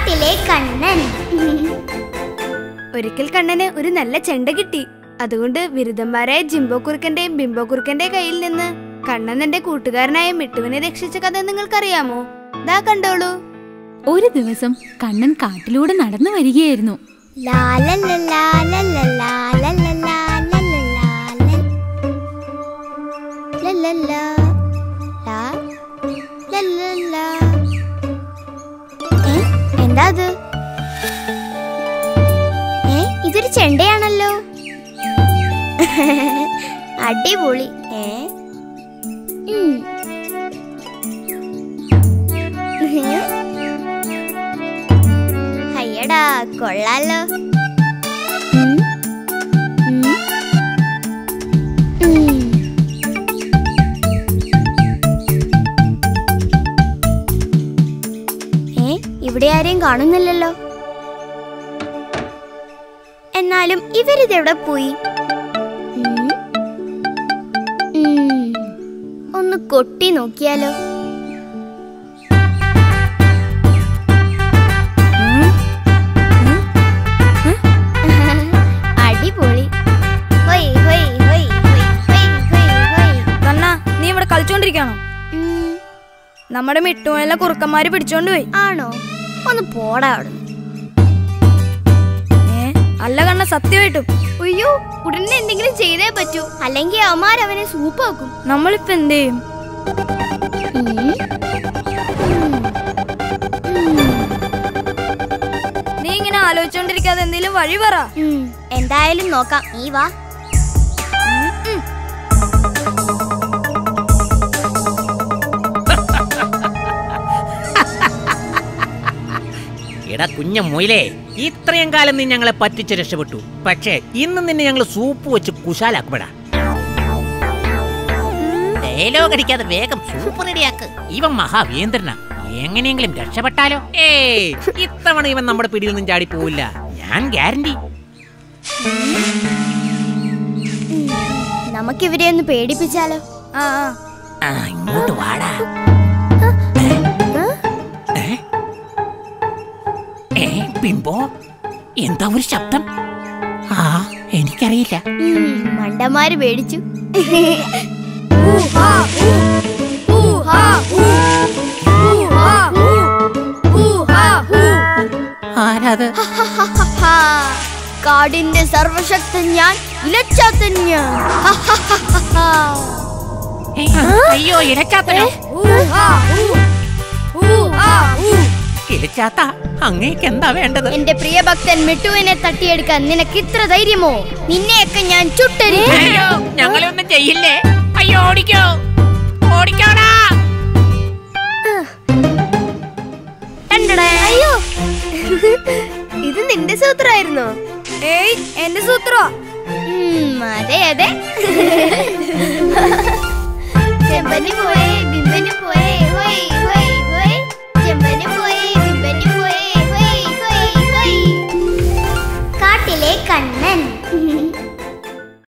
കാട്ടിലെ കണ്ണൻ ഒരിക്കൽ കണ്ണന് ഒരു നല്ല ചെണ്ട കിട്ടി അതുകൊണ്ട് ബിരുദന്മാരായ ജിംബോ കുറുക്കന്റെയും ബിംബോ കുറുക്കന്റെ കയ്യിൽ നിന്ന് കണ്ണൻ തന്റെ കൂട്ടുകാരനായ മിട്ടുവിനെ രക്ഷിച്ച കഥ നിങ്ങൾക്കറിയാമോ ദാ കണ്ടോളൂ ഒരു ദിവസം കണ്ണൻ കാട്ടിലൂടെ നടന്നു വരികയായിരുന്നു എന്താ അത് ഏ ഇതൊരു ചെണ്ടയാണല്ലോ അടിപൊളി ഏ ഉം. അയ്യടാ കൊള്ളാലോ ഉം. ഉം. ഉം. ഏ ഇവിടെ ആരെയും കാണുന്നില്ലല്ലോ എന്നാലും ഇവരിതെവിടെ പോയി ഉം. ഉം. ഒന്ന് കൊട്ടി നോക്കിയാലോ അടിപൊളി ഹൊയ് ഹൊയ് ഹൊയ് ഹൊയ് ഹൊയ് ഹൊയ് ഹൊയ് കണ്ണ നീ ഇവിടെ കളിച്ചോണ്ടിരിക്കാണോ ഉം. നമ്മുടെ മിട്ടുമല്ല കുറുക്കന്മാര് പിടിച്ചോണ്ട് പോയി ആണോ ഒന്ന് പോടാ അവിടുന്ന് ഏ അല്ല കണ്ണ സത്യമായിട്ടും അയ്യോ ഉടനെ എന്തെങ്കിലും ചെയ്തേ പറ്റൂ അല്ലെങ്കിൽ അവന്മാർ അവനെ സൂപ്പാക്കും നമ്മളിപ്പോ എന്ത് ചെയ്യും നീ ഇങ്ങനെ ആലോചിച്ചോണ്ടിരിക്കാതെ എന്തെങ്കിലും വഴി പറ എന്തായാലും നോക്കാം നീ വാ എടാ കുഞ്ഞ മൊയിലേ ഇത്രയും കാലം നീ ഞങ്ങളെ പറ്റിച്ച് രക്ഷപ്പെട്ടു പക്ഷേ ഇന്ന് നിന്നെ ഞങ്ങൾ സൂപ്പ് വെച്ച് കുശാലാക്കുമെടാ ഡയലോഗ് അടിക്കാതെ വേഗം സൂപ്പ് റെഡിയാക്ക് ഇവൻ മഹാവേന്ദ്രനാ എങ്ങനെയെങ്കിലും രക്ഷപ്പെട്ടാലോ ഏയ് ഇത്തവണ ഇവൻ നമ്മുടെ പിടിയിൽ നിന്നും ചാടി പോവില്ല ഞാൻ ഗ്യാരണ്ടി നമുക്കിവരെ ഒന്ന് പേടിപ്പിച്ചാലോ ആ ആ ആ ഇങ്ങോട്ട് വാടാ ഏ? ഏ ബിംബോ എന്താ ഒരു ശബ്ദം ആ എനിക്കറിയില്ല ഉം, മണ്ടന്മാര് പേടിച്ചു ആരാത് ഹാ, കാടിന്റെ സർവശക്തൻ ഞാൻ ഇലച്ചാത്തൻ ഞാൻ ഏ, അയ്യോ ഇരച്ചാത്തനോ ഇരച്ചാത്ത അങ്ങേക്ക് എന്താ വേണ്ടത് എന്റെ പ്രിയഭക്തൻ മിട്ടുവിനെ തട്ടിയെടുക്കാൻ നിനക്ക് ഇത്ര ധൈര്യമോ നിന്നെയൊക്കെ ഞാൻ ചുട്ടരിക്കും അയ്യോ ഞങ്ങളെ ഒന്നും ചെയ്യില്ലേ അയ്യോ ഓടിക്കോ ഓടിക്കോടാ അയ്യോ ഇത് നിന്റെ സൂത്രമായിരുന്നോ ഏയ് എന്റെ സൂത്രോ ഉം, അതെ അതെ ചെമ്പനി പോയേ ബിംബനി പോയേ